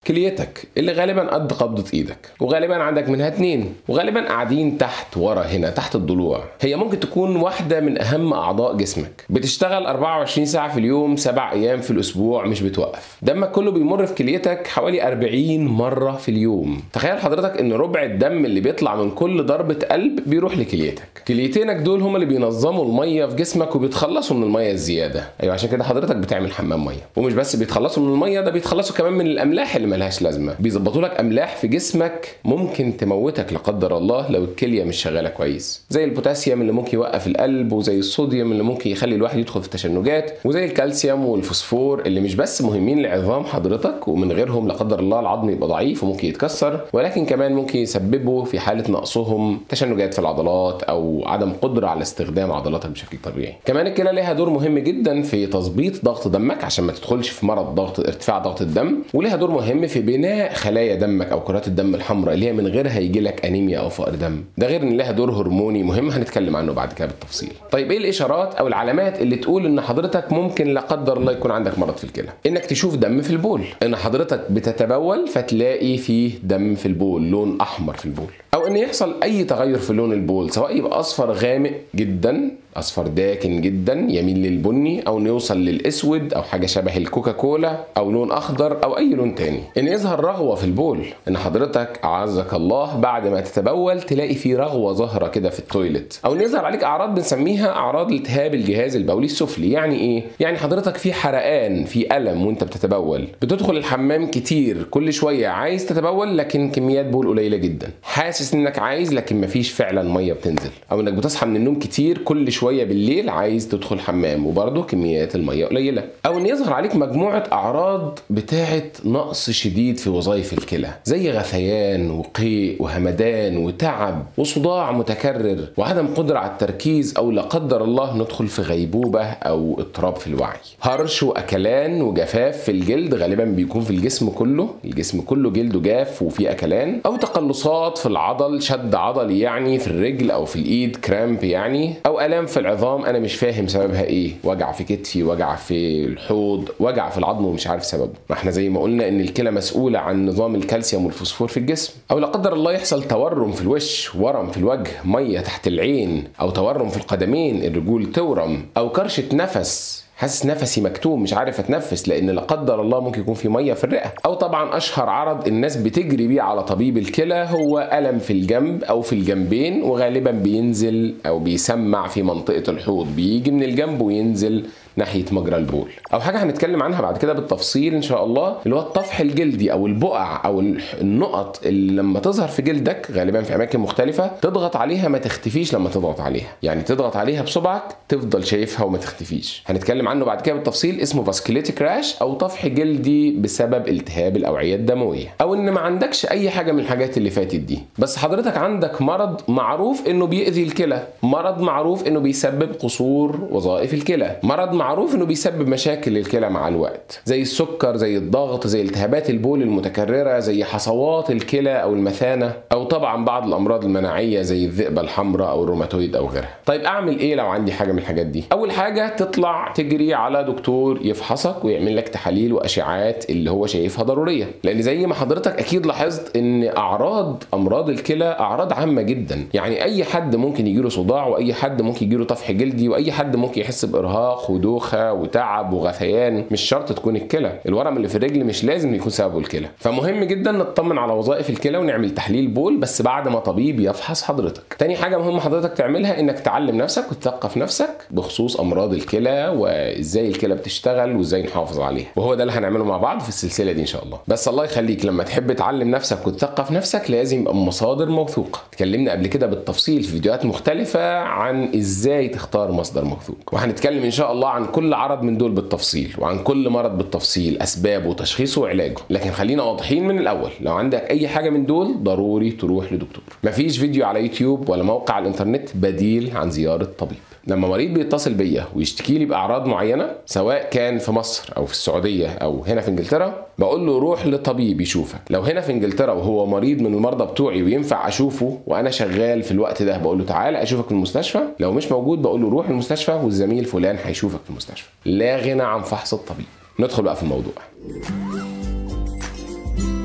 كليتك اللي غالبا قد قبضة ايدك وغالبا عندك منها اتنين وغالبا قاعدين تحت ورا هنا تحت الضلوع هي ممكن تكون واحدة من اهم اعضاء جسمك بتشتغل 24 ساعة في اليوم سبع ايام في الاسبوع مش بتوقف دمك كله بيمر في كليتك حوالي 40 مرة في اليوم تخيل حضرتك ان ربع الدم اللي بيطلع من كل ضربة قلب بيروح لكليتك كليتينك دول هما اللي بينظموا المية في جسمك وبيتخلصوا من المية الزيادة ايوه عشان كده حضرتك بتعمل حمام مية ومش بس بيتخلصوا من المية ده بيتخلصوا كمان من الاملاح اللي ملهاش لازمه بيظبطوا لك املاح في جسمك ممكن تموتك لا قدر الله لو الكليه مش شغاله كويس زي البوتاسيوم اللي ممكن يوقف القلب وزي الصوديوم اللي ممكن يخلي الواحد يدخل في تشنجات وزي الكالسيوم والفوسفور اللي مش بس مهمين لعظام حضرتك ومن غيرهم لا قدر الله العظم يبقى ضعيف وممكن يتكسر ولكن كمان ممكن يسببوا في حاله نقصهم تشنجات في العضلات او عدم قدره على استخدام عضلاتك بشكل طبيعي كمان الكلى ليها دور مهم جدا في تظبيط ضغط دمك عشان ما تدخلش في مرض ضغط ارتفاع ضغط الدم وليها دور مهم في بناء خلايا دمك او كرات الدم الحمراء اللي هي من غيرها هيجي لك انيميا او فقر دم ده غير ان لها دور هرموني مهم هنتكلم عنه بعد كده بالتفصيل طيب ايه الاشارات او العلامات اللي تقول ان حضرتك ممكن لا قدر الله يكون عندك مرض في الكلى انك تشوف دم في البول ان حضرتك بتتبول فتلاقي فيه دم في البول لون احمر في البول او ان يحصل اي تغير في لون البول سواء يبقى اصفر غامق جدا اصفر داكن جدا يميل للبني او انه يوصل للاسود او حاجه شبه الكوكاكولا او لون اخضر او اي لون تاني ان يظهر رغوه في البول ان حضرتك اعزك الله بعد ما تتبول تلاقي في رغوه ظاهره كده في التويلت او ان يظهر عليك اعراض بنسميها اعراض التهاب الجهاز البولي السفلي يعني ايه يعني حضرتك في حرقان في الم وانت بتتبول بتدخل الحمام كتير كل شويه عايز تتبول لكن كميات بول قليله جدا حاسس انك عايز لكن مفيش فعلا ميه بتنزل او انك بتصحى من النوم كتير كل شويه بالليل عايز تدخل حمام وبرضه كميات الميه قليله او ان يظهر عليك مجموعه اعراض بتاعه نقص شديد في وظائف الكلى زي غثيان وقيء وهمدان وتعب وصداع متكرر وعدم قدره على التركيز او لا قدر الله ندخل في غيبوبه او اضطراب في الوعي هرش واكلان وجفاف في الجلد غالبا بيكون في الجسم كله الجسم كله جلده جاف وفيه اكلان او تقلصات في العضل شد عضلي يعني في الرجل او في الايد كرامب يعني او الام في العظام انا مش فاهم سببها ايه وجع في كتفي وجع في الحوض وجع في العظم ومش عارف سببه ما احنا زي ما قلنا ان الكلى مسؤوله عن نظام الكالسيوم والفوسفور في الجسم او لا قدر الله يحصل تورم في الوش ورم في الوجه ميه تحت العين او تورم في القدمين الرجول تورم او كرشه نفس حاسس نفسي مكتوم مش عارف اتنفس لان لا قدر الله ممكن يكون في ميه في الرئه او طبعا اشهر عرض الناس بتجري بيه على طبيب الكلى هو الم في الجنب او في الجنبين وغالبا بينزل او بيسمع في منطقه الحوض بيجي من الجنب وينزل ناحيه مجرى البول او حاجه هنتكلم عنها بعد كده بالتفصيل ان شاء الله اللي هو الطفح الجلدي او البقع او النقط اللي لما تظهر في جلدك غالبا في اماكن مختلفه تضغط عليها ما تختفيش لما تضغط عليها يعني تضغط عليها بصبعك تفضل شايفها وما تختفيش هنتكلم عنه بعد كده بالتفصيل اسمه فاسكوليتيك راش او طفح جلدي بسبب التهاب الاوعيه الدمويه او ان ما عندكش اي حاجه من الحاجات اللي فاتت دي بس حضرتك عندك مرض معروف انه بيأذي الكلى مرض معروف انه بيسبب قصور وظائف الكلى مرض معروف انه بيسبب مشاكل للكلى مع الوقت زي السكر زي الضغط زي التهابات البول المتكرره زي حصوات الكلى او المثانه او طبعا بعض الامراض المناعيه زي الذئبه الحمراء او الروماتويد او غيرها طيب اعمل ايه لو عندي حاجه من الحاجات دي اول حاجه تطلع تجري على دكتور يفحصك ويعمل لك تحاليل واشعاعات اللي هو شايفها ضروريه لان زي ما حضرتك اكيد لاحظت ان اعراض امراض الكلى اعراض عامه جدا يعني اي حد ممكن يجيله صداع واي حد ممكن يجيله طفح جلدي واي حد ممكن يحس بارهاق ودوخه وتعب وغثيان مش شرط تكون الكلى الورم اللي في الرجل مش لازم يكون سببه الكلى فمهم جدا نطمن على وظائف الكلى ونعمل تحليل بول بس بعد ما طبيب يفحص حضرتك تاني حاجه مهم حضرتك تعملها انك تعلم نفسك وتثقف نفسك بخصوص امراض الكلى وازاي الكلى بتشتغل وازاي نحافظ عليها وهو ده اللي هنعمله مع بعض في السلسله دي ان شاء الله بس الله يخليك لما تحب تعلم نفسك وتثقف نفسك لازم يبقى مصادر موثوقه اتكلمنا قبل كده بالتفصيل في فيديوهات مختلفه عن ازاي تختار مصدر موثوق وهنتكلم ان شاء الله عن كل عرض من دول بالتفصيل وعن كل مرض بالتفصيل اسبابه وتشخيصه وعلاجه لكن خلينا واضحين من الاول لو عندك اي حاجه من دول ضروري تروح لدكتور مفيش فيديو على يوتيوب ولا موقع على الانترنت بديل عن زياره طبيب لما مريض بيتصل بيا ويشتكي لي باعراض معينه سواء كان في مصر او في السعوديه او هنا في انجلترا بقول له روح لطبيب يشوفك لو هنا في انجلترا وهو مريض من المرضى بتوعي وينفع اشوفه وانا شغال في الوقت ده بقول له تعالى اشوفك في المستشفى لو مش موجود بقول له روح المستشفى والزميل فلان هيشوفك في المستشفى لا غنى عن فحص الطبيب ندخل بقى في الموضوع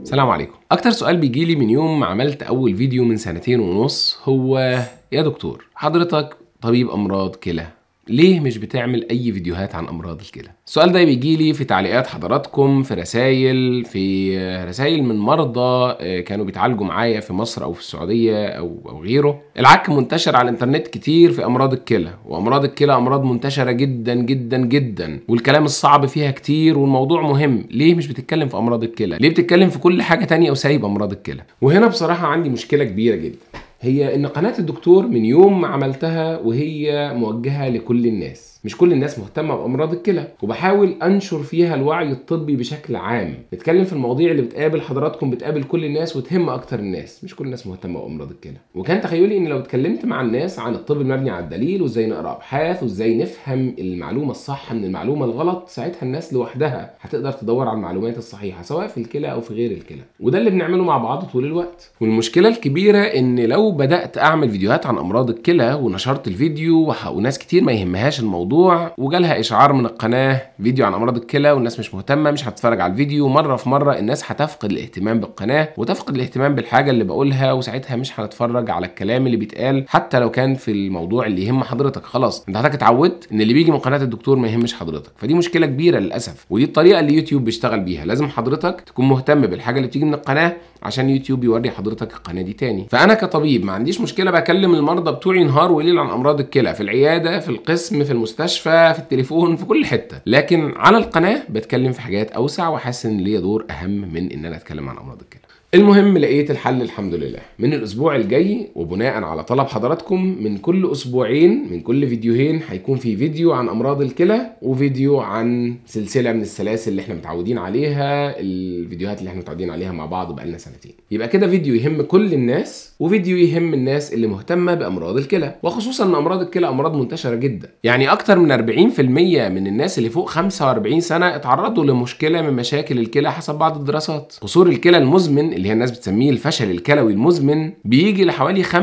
سلام عليكم اكتر سؤال بيجي لي من يوم ما عملت اول فيديو من سنتين ونص هو يا دكتور حضرتك طبيب امراض كلى ليه مش بتعمل اي فيديوهات عن امراض الكلى السؤال ده بيجي لي في تعليقات حضراتكم في رسائل في رسائل من مرضى كانوا بيتعالجوا معايا في مصر او في السعوديه او او غيره العك منتشر على الانترنت كتير في امراض الكلى وامراض الكلى امراض منتشره جدا جدا جدا والكلام الصعب فيها كتير والموضوع مهم ليه مش بتتكلم في امراض الكلى ليه بتتكلم في كل حاجه تانية وسايب امراض الكلى وهنا بصراحه عندي مشكله كبيره جدا هي ان قناه الدكتور من يوم ما عملتها وهي موجهه لكل الناس مش كل الناس مهتمه بامراض الكلى وبحاول انشر فيها الوعي الطبي بشكل عام نتكلم في المواضيع اللي بتقابل حضراتكم بتقابل كل الناس وتهم اكتر الناس مش كل الناس مهتمه بامراض الكلى وكان تخيلي ان لو اتكلمت مع الناس عن الطب المبني على الدليل وازاي نقرا ابحاث وازاي نفهم المعلومه الصح من المعلومه الغلط ساعتها الناس لوحدها هتقدر تدور على المعلومات الصحيحه سواء في الكلى او في غير الكلى وده اللي بنعمله مع بعض طول الوقت والمشكله الكبيره ان لو بدات اعمل فيديوهات عن امراض الكلى ونشرت الفيديو وناس كتير ما يهمهاش الموضوع وجالها اشعار من القناه فيديو عن امراض الكلى والناس مش مهتمه مش هتتفرج على الفيديو مره في مره الناس هتفقد الاهتمام بالقناه وتفقد الاهتمام بالحاجه اللي بقولها وساعتها مش هنتفرج على الكلام اللي بيتقال حتى لو كان في الموضوع اللي يهم حضرتك خلاص انت حضرتك اتعودت ان اللي بيجي من قناه الدكتور ما يهمش حضرتك فدي مشكله كبيره للاسف ودي الطريقه اللي يوتيوب بيشتغل بيها لازم حضرتك تكون مهتم بالحاجه اللي بتيجي من القناه عشان يوتيوب يوري حضرتك القناه دي تاني فانا كطبيب ما عنديش مشكله بكلم المرضى بتوعي نهار وليل عن امراض الكلى في العياده في القسم في المستشفى في التليفون في كل حته لكن على القناه بتكلم في حاجات اوسع وحاسس ان ليا دور اهم من ان انا اتكلم عن امراض الكلى المهم لقيت الحل الحمد لله من الاسبوع الجاي وبناء على طلب حضراتكم من كل اسبوعين من كل فيديوهين هيكون في فيديو عن امراض الكلى وفيديو عن سلسله من السلاسل اللي احنا متعودين عليها الفيديوهات اللي احنا متعودين عليها مع بعض بقالنا سنتين يبقى كده فيديو يهم كل الناس وفيديو يهم الناس اللي مهتمه بامراض الكلى وخصوصا ان امراض الكلى امراض منتشره جدا يعني اكتر من 40% من الناس اللي فوق 45 سنه اتعرضوا لمشكله من مشاكل الكلى حسب بعض الدراسات قصور الكلى المزمن اللي هي الناس بتسميه الفشل الكلوي المزمن بيجي لحوالي 45%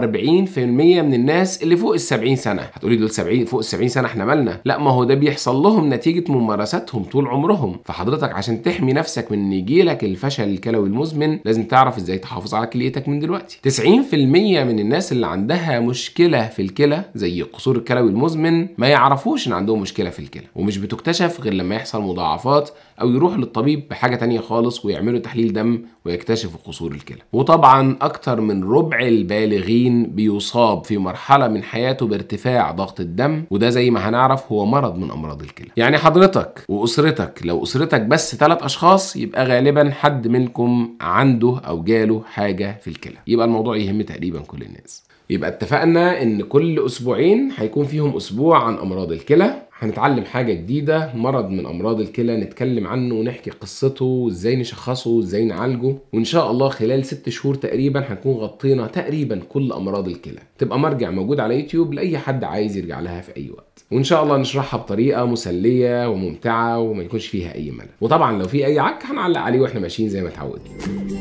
من الناس اللي فوق ال 70 سنه هتقولي دول 70 فوق ال 70 سنه احنا مالنا لا ما هو ده بيحصل لهم نتيجه ممارساتهم طول عمرهم فحضرتك عشان تحمي نفسك من ان يجي لك الفشل الكلوي المزمن لازم تعرف ازاي تحافظ على كليتك من دلوقتي 90% من الناس اللي عندها مشكله في الكلى زي القصور الكلوي المزمن ما يعرفوش ان عندهم مشكله في الكلى ومش بتكتشف غير لما يحصل مضاعفات او يروحوا للطبيب بحاجه تانية خالص ويعملوا تحليل دم ويكتشفوا قصور الكلى وطبعا اكتر من ربع البالغين بيصاب في مرحله من حياته بارتفاع ضغط الدم وده زي ما هنعرف هو مرض من امراض الكلى يعني حضرتك واسرتك لو اسرتك بس ثلاث اشخاص يبقى غالبا حد منكم عنده او جاله حاجه في الكلى يبقى الموضوع يهم تقريبا كل الناس يبقى اتفقنا ان كل اسبوعين هيكون فيهم اسبوع عن امراض الكلى هنتعلم حاجة جديدة مرض من أمراض الكلى نتكلم عنه ونحكي قصته وإزاي نشخصه وإزاي نعالجه وإن شاء الله خلال ست شهور تقريبا هنكون غطينا تقريبا كل أمراض الكلى تبقى مرجع موجود على يوتيوب لأي حد عايز يرجع لها في أي وقت وإن شاء الله نشرحها بطريقة مسلية وممتعة وما يكونش فيها أي ملل وطبعا لو في أي عك هنعلق عليه وإحنا ماشيين زي ما اتعودنا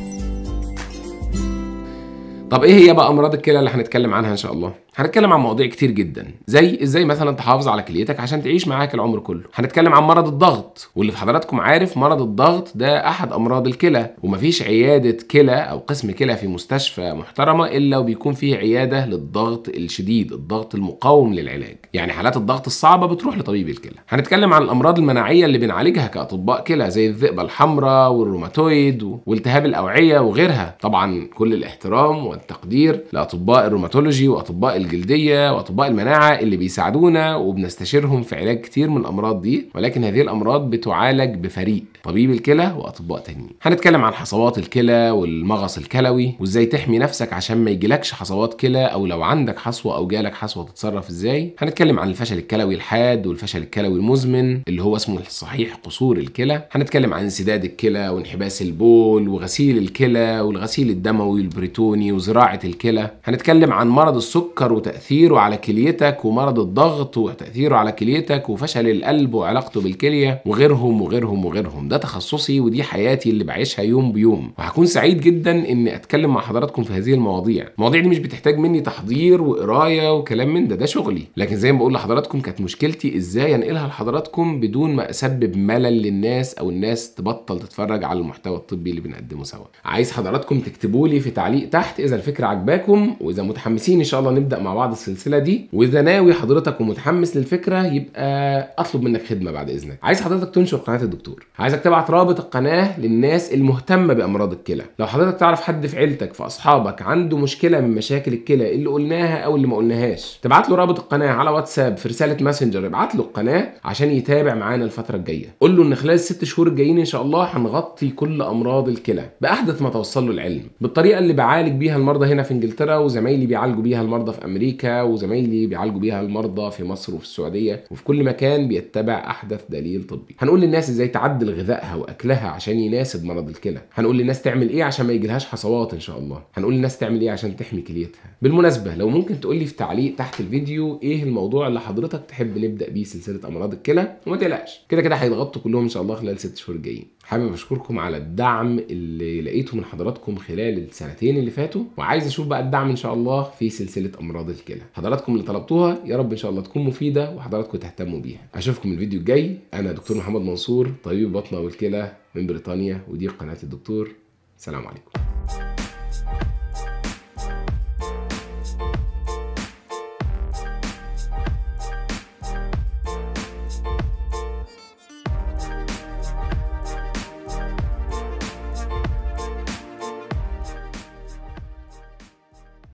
طب ايه هي بقى امراض الكلى اللي هنتكلم عنها ان شاء الله هنتكلم عن مواضيع كتير جدا زي ازاي مثلا تحافظ على كليتك عشان تعيش معاك العمر كله هنتكلم عن مرض الضغط واللي في حضراتكم عارف مرض الضغط ده احد امراض الكلى ومفيش عياده كلى او قسم كلى في مستشفى محترمه الا وبيكون فيه عياده للضغط الشديد الضغط المقاوم للعلاج يعني حالات الضغط الصعبه بتروح لطبيب الكلى هنتكلم عن الامراض المناعيه اللي بنعالجها كاطباء كلى زي الذئبه الحمراء والروماتويد والتهاب الاوعيه وغيرها طبعا كل الاحترام والتقدير لاطباء الروماتولوجي واطباء الجلديه واطباء المناعه اللي بيساعدونا وبنستشيرهم في علاج كتير من الامراض دي ولكن هذه الامراض بتعالج بفريق طبيب الكلى واطباء تانيين هنتكلم عن حصوات الكلى والمغص الكلوي وازاي تحمي نفسك عشان ما يجيلكش حصوات كلى او لو عندك حصوه او جالك حصوه تتصرف ازاي هنتكلم عن الفشل الكلوي الحاد والفشل الكلوي المزمن اللي هو اسمه الصحيح قصور الكلى هنتكلم عن انسداد الكلى وانحباس البول وغسيل الكلى والغسيل الدموي والبريتوني وزراعه زراعه الكلى هنتكلم عن مرض السكر وتاثيره على كليتك ومرض الضغط وتاثيره على كليتك وفشل القلب وعلاقته بالكليه وغيرهم وغيرهم وغيرهم ده تخصصي ودي حياتي اللي بعيشها يوم بيوم وهكون سعيد جدا اني اتكلم مع حضراتكم في هذه المواضيع المواضيع دي مش بتحتاج مني تحضير وقرايه وكلام من ده ده شغلي لكن زي ما بقول لحضراتكم كانت مشكلتي ازاي انقلها لحضراتكم بدون ما اسبب ملل للناس او الناس تبطل تتفرج على المحتوى الطبي اللي بنقدمه سوا عايز حضراتكم تكتبوا لي في تعليق تحت اذا الفكره عجباكم واذا متحمسين ان شاء الله نبدا مع بعض السلسله دي واذا ناوي حضرتك ومتحمس للفكره يبقى اطلب منك خدمه بعد اذنك عايز حضرتك تنشر قناه الدكتور عايزك تبعت رابط القناه للناس المهتمه بامراض الكلى لو حضرتك تعرف حد في عيلتك في اصحابك عنده مشكله من مشاكل الكلى اللي قلناها او اللي ما قلناهاش تبعت له رابط القناه على واتساب في رساله ماسنجر ابعت له القناه عشان يتابع معانا الفتره الجايه قول له ان خلال الست شهور الجايين ان شاء الله هنغطي كل امراض الكلى باحدث ما توصل له العلم بالطريقه اللي بعالج بيها المرضى هنا في انجلترا وزمايلي بيعالجوا بيها المرضى في امريكا وزمايلي بيعالجوا بيها المرضى في مصر وفي السعوديه وفي كل مكان بيتبع احدث دليل طبي هنقول للناس ازاي تعدل غذائها واكلها عشان يناسب مرض الكلى هنقول للناس تعمل ايه عشان ما يجيلهاش حصوات ان شاء الله هنقول للناس تعمل ايه عشان تحمي كليتها بالمناسبه لو ممكن تقول لي في تعليق تحت الفيديو ايه الموضوع اللي حضرتك تحب نبدا بيه سلسله امراض الكلى وما تقلقش كده كده هيتغطوا كلهم ان شاء الله خلال ست شهور الجايين حابب اشكركم على الدعم اللي لقيته من حضراتكم خلال السنتين اللي فاتوا وعايز اشوف بقى الدعم ان شاء الله في سلسله امراض الكلى حضراتكم اللي طلبتوها يا رب ان شاء الله تكون مفيده وحضراتكم تهتموا بيها اشوفكم الفيديو الجاي انا دكتور محمد منصور طبيب البطنه والكلى من بريطانيا ودي قناه الدكتور سلام عليكم